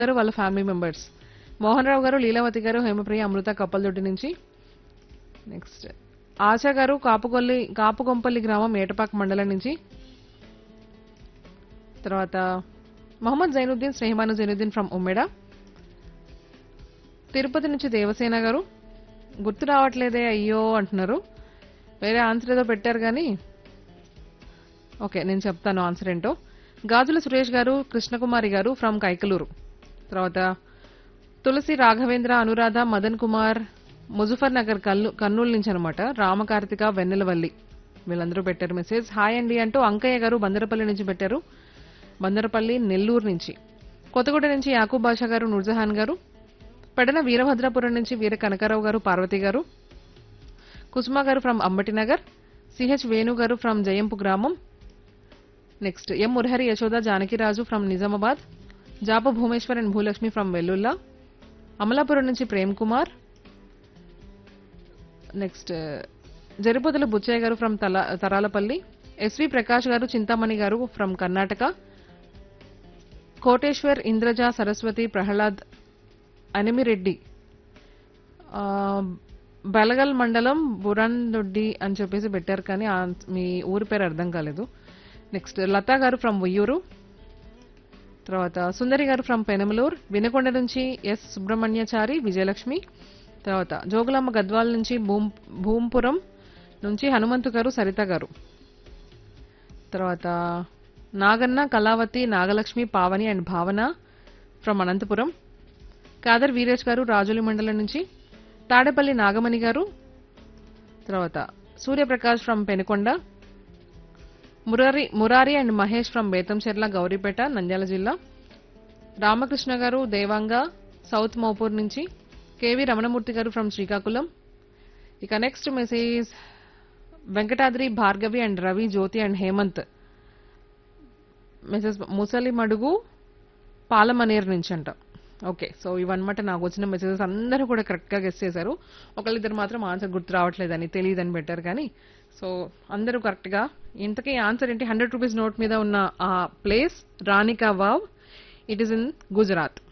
గారు వాళ్ళ family members Mohan రావు గారు లీలావతి గారు హేమప్రియ అమృత కప్పలదొడ్డి నుంచి నెక్స్ట్ ఆశా గారు కాపుకొల్లి కాపుకొంపల్లి గ్రామం ఏటపాక మండలం నుంచి తర్వాత మొహమ్మద్ జైనుద్దీన్ స్నేహమాను జైనుద్దీన్ ఫ్రమ్ ఉమ్మెడ తిరుపతి నుంచి దేవసేన గారు గుర్తు రావట్లేదే అయ్యో అంటున్నారు వేరే ఆన్సర్ ఏదో పెట్టారు కానీ ఓకే నేను చెప్తాను ఆన్సర్ ఏంటో గాజుల సురేష్ గారు కృష్ణకుమారి గారు ఫ్రమ్ కైకలూరు తర్వాత తులసి రాఘవేంద్ర అనురాధ మదన్ కుమార్ ముజఫర్ నగర్ కల్లు కర్నూలు నుంచి అనమాట రామకార్తిక వెన్నెలవల్లి వీళ్ళందరూ పెట్టారు మెసేజ్ హాయ్ అండి అంటూ అంకయ్య గారు బందరపల్లి నుంచి పెట్టారు బందరపల్లి నెల్లూరు నుంచి కొత్తగూడ నుంచి యాకూబ్ బాషా గారు నూర్జహాన్ గారు పెడన వీరభద్రాపురం నుంచి వీర కనకారావు గారు Parvati garu Kusuma garu from Ambati Nagar CH Venu garu from Jayampu గ్రామం next M Murahari Yashoda Janakiraju from Nizamabad Japa Bhumeshwar and Bhulakshmi from Vellulla Amalapuram నుంచి Prem Kumar next Jaripothula Buchaiah garu from Tala Tharalapalli SV Prakash garu Chintamani garu from Karnataka Koteshwar Indraja Saraswati Prahlad Animireddy ఆ, బెలగల్ మండలం బురాన్దొడ్డి అని చెప్పేసి పెట్టారు కానీ ఆ మీ ఊరి పేరు అర్థం కాలేదు నెక్స్ట్ లతా గారు ఫ్రమ్ ఉయ్యూరు తర్వాత సుందరి గారు ఫ్రమ్ పెనమలూరు వినకొండ నుంచి ఎస్ సుబ్రహ్మణ్యచారి విజయలక్ష్మి తర్వాత జోగులమ్మ గద్వాల నుంచి భూమ్ భూంపురం నుంచి హనుమంతు గారు సరిత గారు తర్వాత నాగన్న కళావతి నాగలక్ష్మి పావని అండ్ భావన ఫ్రమ్ అనంతపురం కాదర్ వీరేష్ గారు రాజులి మండలం నుంచి తాడేపల్లి నాగమణి గారు తర్వాత Suryaprakash from Penukonda Murari Murari and Mahesh from Bethamcherla Gowripeta Nandyal జిల్లా రామకృష్ణ గారు దేవాంగ సౌత్ మౌపూర్ నుంచి కేవి రమణమూర్తి గారు ఫ్రమ్ శ్రీకాకుళం ఇక next message Venkatadri Bhargavi and Ravi Jyothi and Hemanth message Musali Madugu Palamaner నుంచి అంట ఓకే సో ఇవన్నమాట నాకు వచ్చిన మెసేజెస్ అందరూ కూడా కరెక్ట్గా గెస్ట్ చేశారు ఒకళ్ళిద్దరు మాత్రం ఆన్సర్ గుర్తు రావట్లేదని తెలియదని పెట్టారు కానీ సో అందరూ కరెక్ట్గా ఇంతకీ ఆన్సర్ ఏంటి హండ్రెడ్ రూపీస్ నోట్ మీద ఉన్న ఆ place Rani ka Vav it is in Gujarat